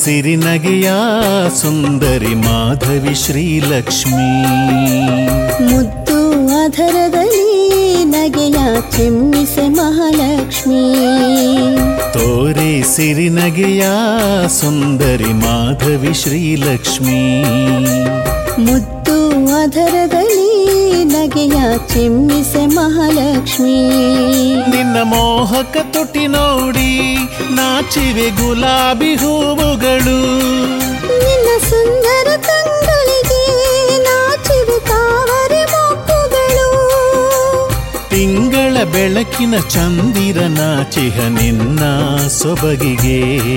ಸಿರಿನಗೆಯ ಸುಂದರಿ ಮಾಧವಿ ಶ್ರೀಲಕ್ಷ್ಮೀ ಮುದ್ದು ಅಧರದಲ್ಲಿ ನಗೆಯ ಚಿಮ್ಮಿಸೆ ಮಹಾಲಕ್ಷ್ಮಿ ತೋರೆ ಸಿರಿನಗೆಯ ಸುಂದರಿ ಮಾಧವಿ ಶ್ರೀಲಕ್ಷ್ಮೀ ಮುದ್ದು ಅಧರದಲ್ಲಿ ನಗೆಯ ಚಿಮ್ಮಿಸೆ ಮಹಾಲಕ್ಷ್ಮಿ ನಿನ್ನ ಮೋಹಕ ತುಟಿ ನೋಡಿ ನಾಚಿವೆ ಗುಲಾಬಿ ಹೂವುಗಳು ನಿನ್ನ ಸುಂದರ ಕಂಗಳಿಗೆ ನಾಚಿವೆ ತಾವರೆ ಮೊಕ್ಕುಗಳು ತಿಂಗಳ ಬೆಳಕಿನ ಚಂದಿರನ ಚಿಹ ನಿನ್ನ ಸೊಬಗಿಗೆ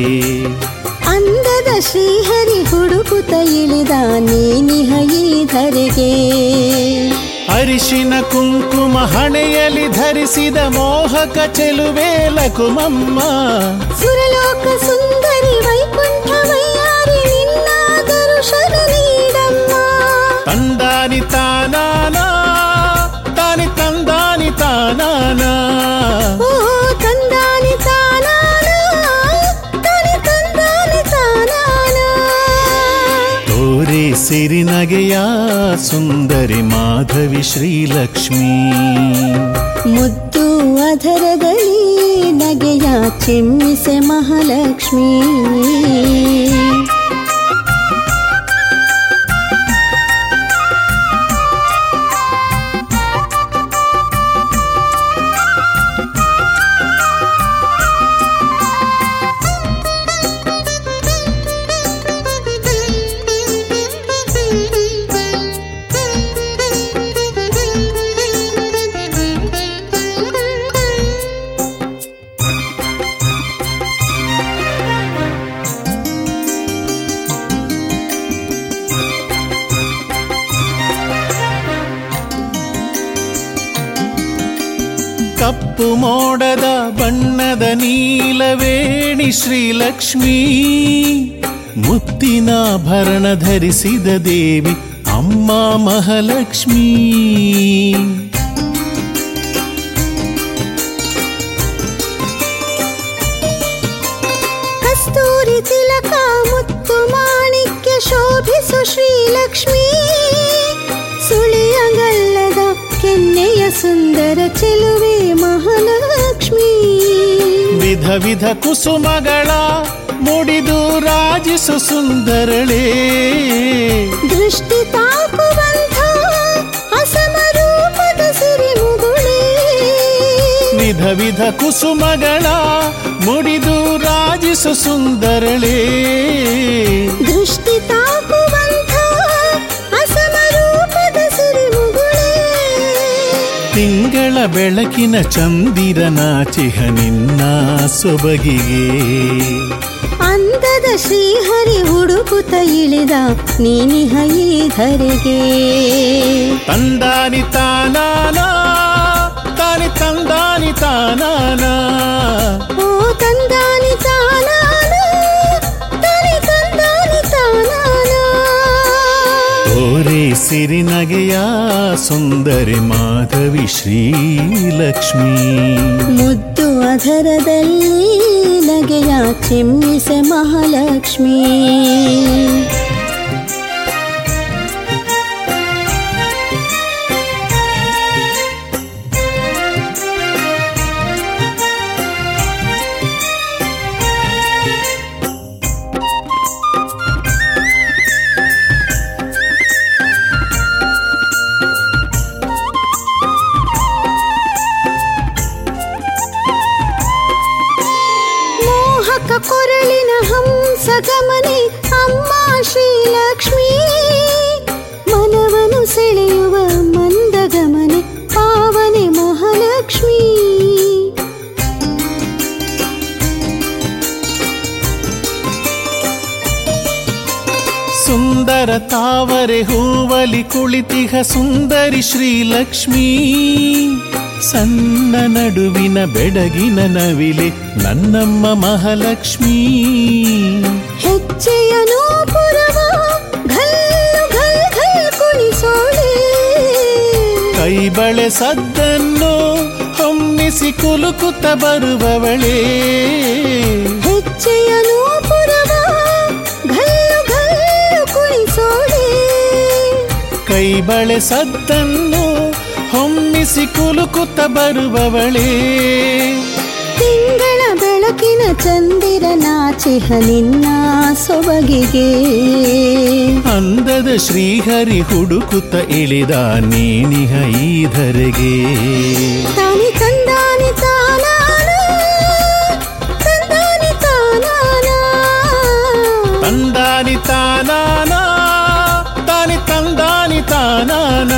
ಅಂದದ ಶ್ರೀಹರಿ ಹುಡುಕುತ್ತ ಇಳಿದ ನೀನಿಹ ಈ ಧರೆಗೆ ಅರಿಶಿನ ಕುಂಕುಮ ಹಣೆಯಲ್ಲಿ ಧರಿಸಿದ ಮೋಹಕ ಚೆಲುವೆ ಲಕುಮಮ್ಮ ಸುರಲೋಕ ಸುಂದರಿ ವೈಕುಂಠ ವೈಯಾರಿ ನಿನ್ನ ದರುಶನ ನೀಡಮ್ಮ ತಂದಾನಿ ತಾನಾನ ತಾನಿ ತಂದಾನಿ ತಾನಾನ ಓ ತಂದಾನಿ ತಾನಾನ ತನಿ ತಂದಾನಿ ತಾನಾನ ತೋರೆ ಸಿರಿನಗೆಯ ಸುಂದರಿ ಮಾಧವಿ ಶ್ರೀಲಕ್ಷ್ಮೀ ಮುದ್ದು ಅಧರದಲ್ಲಿ ನಗೆಯ ಚಿಮ್ಮಿಸೆ ಮಹಾಲಕ್ಷ್ಮಿ ಕಪ್ಪು ಮೋಡದ ಬಣ್ಣದ ನೀಲವೇಣಿ ಶ್ರೀಲಕ್ಷ್ಮೀ ಮುತ್ತಿನಾಭರಣ ಧರಿಸಿದ ದೇವಿ ಅಮ್ಮ ಮಹಾಲಕ್ಷ್ಮೀ ಕಸ್ತೂರಿ ತಿಲಕ ಮುತ್ತು ಮಾಣಿಕ್ಯ ಶೋಭಿಸು ಶ್ರೀಲಕ್ಷ್ಮಿ ಸುಳಿಯಗಲ್ಲದ ಕೆನ್ನೆಯ ಸುಂದರ ಚೆಲುವೆ ಮಹಾಲಕ್ಷ್ಮಿ ವಿಧ ವಿಧ ಕುಸುಮಗಳ ಮುಡಿದು ರಾಜಿಸು ಸುಂದರಳೇ ದೃಷ್ಟಿ ತಾಕುವಂಥ ಅಸಮರೂಪದ ಸಿರಿಮುಗುಳೇ ವಿಧ ವಿಧ ಕುಸುಮಗಳ ಮುಡಿದು ರಾಜಿಸು ಸುಂದರಳೇ ದೃಷ್ಟಿ ತಾಕುವಂಥ ಅಸಮರೂಪದ ಸಿರಿಮುಗುಳೇ ತಿಂಗಳ ಬೆಳಕಿನ ಚಂದಿರನ ಚಿಹ ನಿನ್ನ ಸೊಬಗಿಗೆ ಅಂದದ ಶ್ರೀಹರಿ ಹುಡುಕುತ್ತ ಇಳಿದ ನೀನಿಹ ಈ ಧರೆಗೆ ತಂದಾನಿ ತಾನಾನ ತಾನಿ ತಂದಾನಿ ತಾನಾನ ಓ ತಂದಾನಿ ತಾನಾನ ತನಿ ತಂದಾನಿ ತಾನಾನ ಓರೆ ಸಿರಿನಗೆಯ ಸುಂದರಿ ಮಾಧವಿ ಶ್ರೀಲಕ್ಷ್ಮೀ ಮುದ್ದು ಅಧರದಲ್ಲಿ ನಗೆಯ ಚಿಮ್ಮಿಸೆ ಮಹಾಲಕ್ಷ್ಮಿ ಮೋಹಕ ಕೊರಳಿನ ಹಂಸ ಗಮನೆ ಅಮ್ಮ ಶ್ರೀಲಕ್ಷ್ಮಿ ಮನವನು ಸೆಳೆಯುವ ಮಂದ ಗಮನೆ ಪಾವನೆ ಮಹಾಲಕ್ಷ್ಮಿ ಸುಂದರ ತಾವರೆ ಹೂವಲಿ ಕುಳಿತಿಹ ಸುಂದರಿ ಶ್ರೀಲಕ್ಷ್ಮೀ ಸಣ್ಣ ನಡುವಿನ ಬೆಡಗಿನ ನವಿಲೆ ನನ್ನಮ್ಮ ಮಹಾಲಕ್ಷ್ಮೀ ಹೆಜ್ಜೆಯ ನೂಪುರವ ಘಲ್ಲು ಘಲ್ ಘಲ್ ಕುಣಿಸೋಳೆ ಕೈ ಬಳೆ ಸದ್ದನ್ನು ಹೊಮ್ಮಿಸಿ ಕುಲುಕುತ್ತ ಬರುವವಳೇ ಹೆಜ್ಜೆಯ ನೂಪುರವ ಬಳೆ ಸದ್ದನ್ನು ಹೊಮ್ಮಿಸಿ ಕುಲುಕುತ್ತ ಬರುವವಳೇ ತಿಂಗಳ ಬೆಳಕಿನ ಚಂದಿರ ನಾಚಿಹ ನಿನ್ನ ಸೊಬಗಿಗೆ ಅಂದದ ಶ್ರೀಹರಿ ಹುಡುಕುತ್ತ ಇಳಿದ ನೀನಿಹ ಈ ಧರೆಗೆ ತಾನಿ ತಂದಾನಿ ತಾನಾನ ತಂದಾನಿ ತಾನಾನ ತಂದಾನಿ ತಾನಾನಾ ತಾನಿ ತಂದಾನಿ ತಾನಾನಾ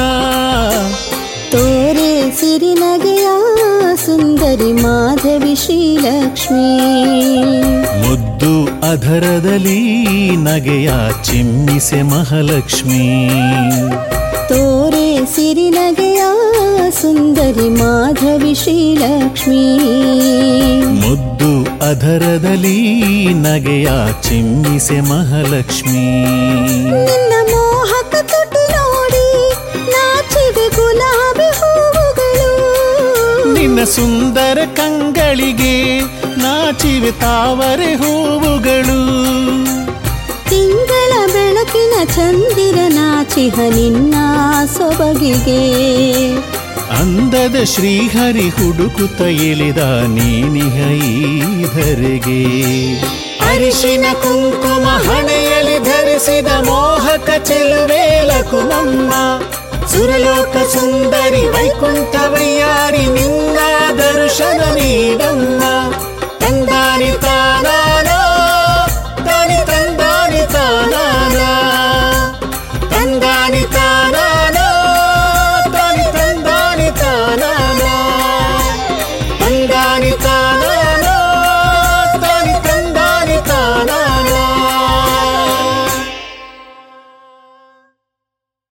ತೋರೆ ಸಿರಿನಗೆಯ ಸುಂದರಿ ಮಾಧವಿ ಶ್ರೀಲಕ್ಷ್ಮೀ ಮುದ್ದು ಅಧರದಲ್ಲಿ ನಗೆಯ ಚಿಮ್ಮಿಸೆ ಮಹಾಲಕ್ಷ್ಮೀ ತೋರೆ ಸಿರಿನಗೆಯ ಸುಂದರಿ ಮಾಧವಿ ಶ್ರೀಲಕ್ಷ್ಮೀ ಮುದ್ದು ಅಧರದಲ್ಲಿ ನಗೆಯ ಚಿಮ್ಮಿಸೆ ಮಹಾಲಕ್ಷ್ಮೀ ನಿನ್ನ ಮೋಹಕ ತುಟಿ ನೋಡಿ ನಾಚಿದೆ ಗುಲಾಬಿ ಹೂವುಗಳು ನಿನ್ನ ಸುಂದರ ಕಂಗಳಿಗೆ ನಾಚಿವೆ ತಾವರೆ ಹೂವುಗಳು ತಿಂಗಳ ಬೆಳಕಿನ ಚಂದಿರ ನಾಚಿಹ ನಿನ್ನ ಸೊಬಗಿಗೆ ಅಂದದ ಶ್ರೀಹರಿ ಹುಡುಕುತ್ತ ಇಳಿದ ನೀನಿಹ ಈ ಧರೆಗೆ ಅರಿಶಿನ ಕುಂಕುಮ ಹಣೆಯಲ್ಲಿ ಧರಿಸಿದ ಮೋಹಕ ಚೆಲುವೇಲ ಕುಮಮ್ಮ ಸುರಲೋಕ ಸುಂದರಿ ವೈಕುಂಠ ವೈಯಾರಿ ನಿನ್ನ ದರ್ಶನ ನೀಡಮ್ಮ ತಂದಾನಿ ತಾ